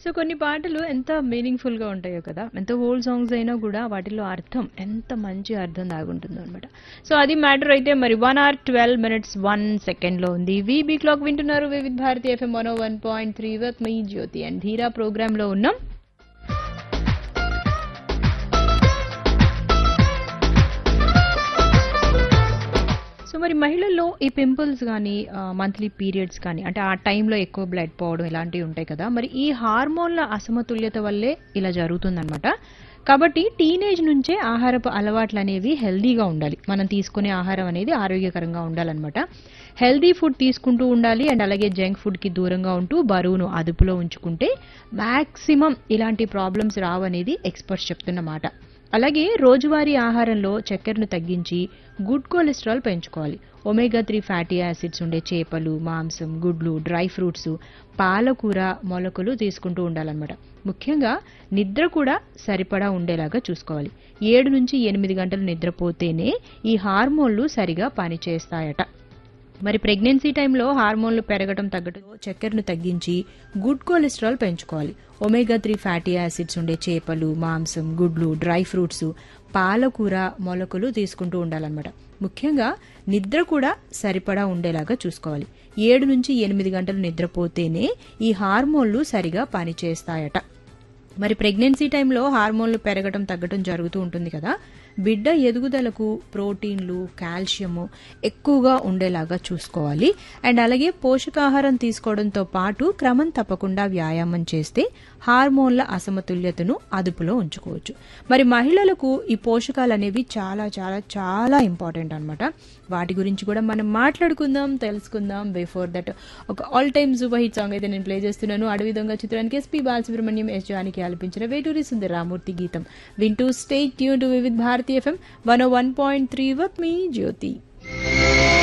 so కొన్ని పాటలు ఎంత మీనింగ్ఫుల్ గా ఉంటాయో కదా ఎంత ఓల్డ్ సాంగ్స్ అయినా కూడా వాటిలో అర్థం ఎంత మంచి అర్థం దాగుంటుందో అనమాట సో అది మ్యాటర్ అయితే మరి one hour twelve minutes one second లో ఉంది వీబీ క్లాక్ వింటున్నారు Vividh Bharati FM one one point three with my Jyothi and Dheera programme లో ఉన్నాం సో మరి మహిళల్లో ఈ పింపుల్స్ కానీ మంత్లీ పీరియడ్స్ కానీ అంటే ఆ టైంలో ఎక్కువ బ్లడ్ పోవడం ఇలాంటివి ఉంటాయి కదా మరి ఈ హార్మోన్ల అసమతుల్యత వల్లే ఇలా జరుగుతుందన్నమాట కాబట్టి టీనేజ్ నుంచే ఆహారపు అలవాట్లు అనేవి హెల్దీగా ఉండాలి మనం తీసుకునే ఆహారం అనేది ఆరోగ్యకరంగా ఉండాలన్నమాట హెల్దీ ఫుడ్ తీసుకుంటూ ఉండాలి అండ్ అలాగే జంక్ ఫుడ్కి దూరంగా ఉంటూ బరువును అదుపులో ఉంచుకుంటే మ్యాక్సిమం ఇలాంటి ప్రాబ్లమ్స్ రావనేది ఎక్స్పర్ట్స్ చెప్తున్నమాట అలాగే రోజువారీ ఆహారంలో చక్కెరను తగ్గించి గుడ్ కొలెస్ట్రాల్ పెంచుకోవాలి ఒమేగా త్రీ ఫ్యాటీ యాసిడ్స్ ఉండే చేపలు మాంసం గుడ్లు డ్రై ఫ్రూట్స్ పాలకూర మొలకలు తీసుకుంటూ ఉండాలన్నమాట ముఖ్యంగా నిద్ర కూడా సరిపడా ఉండేలాగా చూసుకోవాలి ఏడు నుంచి ఎనిమిది గంటలు నిద్రపోతేనే ఈ హార్మోన్లు సరిగా పనిచేస్తాయట మరి ప్రెగ్నెన్సీ టైంలో హార్మోన్లు పెరగడం తగ్గడం చక్కెరను తగ్గించి గుడ్ కొలెస్ట్రాల్ పెంచుకోవాలి ఒమేగా త్రీ ఫ్యాటీ యాసిడ్స్ ఉండే చేపలు మాంసం గుడ్లు డ్రై ఫ్రూట్స్ పాలకూర మొలకలు తీసుకుంటూ ఉండాలన్నమాట ముఖ్యంగా నిద్ర కూడా సరిపడా ఉండేలాగా చూసుకోవాలి ఏడు నుంచి ఎనిమిది గంటలు నిద్రపోతేనే ఈ హార్మోన్లు సరిగా పనిచేస్తాయట మరి ప్రెగ్నెన్సీ టైంలో హార్మోన్లు పెరగడం తగ్గడం జరుగుతూ ఉంటుంది కదా బిడ్డ ఎదుగుదలకు ప్రోటీన్లు కాల్షియము ఎక్కువగా ఉండేలాగా చూసుకోవాలి అండ్ అలాగే పోషకాహారం తీసుకోవడంతో పాటు క్రమం తప్పకుండా వ్యాయామం చేస్తే హార్మోన్ల అసమతుల్యతను అదుపులో ఉంచుకోవచ్చు మరి మహిళలకు ఈ పోషకాలు అనేవి చాలా చాలా చాలా ఇంపార్టెంట్ అనమాట వాటి గురించి కూడా మనం మాట్లాడుకుందాం తెలుసుకుందాం బిఫోర్ దట్ ఒక all time super hit song అయితే నేను ప్లే చేస్తున్నాను అడవి దొంగ చిత్రానికి ఎస్పీ బాలసుబ్రహ్మణ్యం ఎస్ జానికి ఆలపించిన వేటూరి సుందర రామూర్తి గీతం వింటూ stay tune to Vividh Bharati FM one one point three with me Jyothi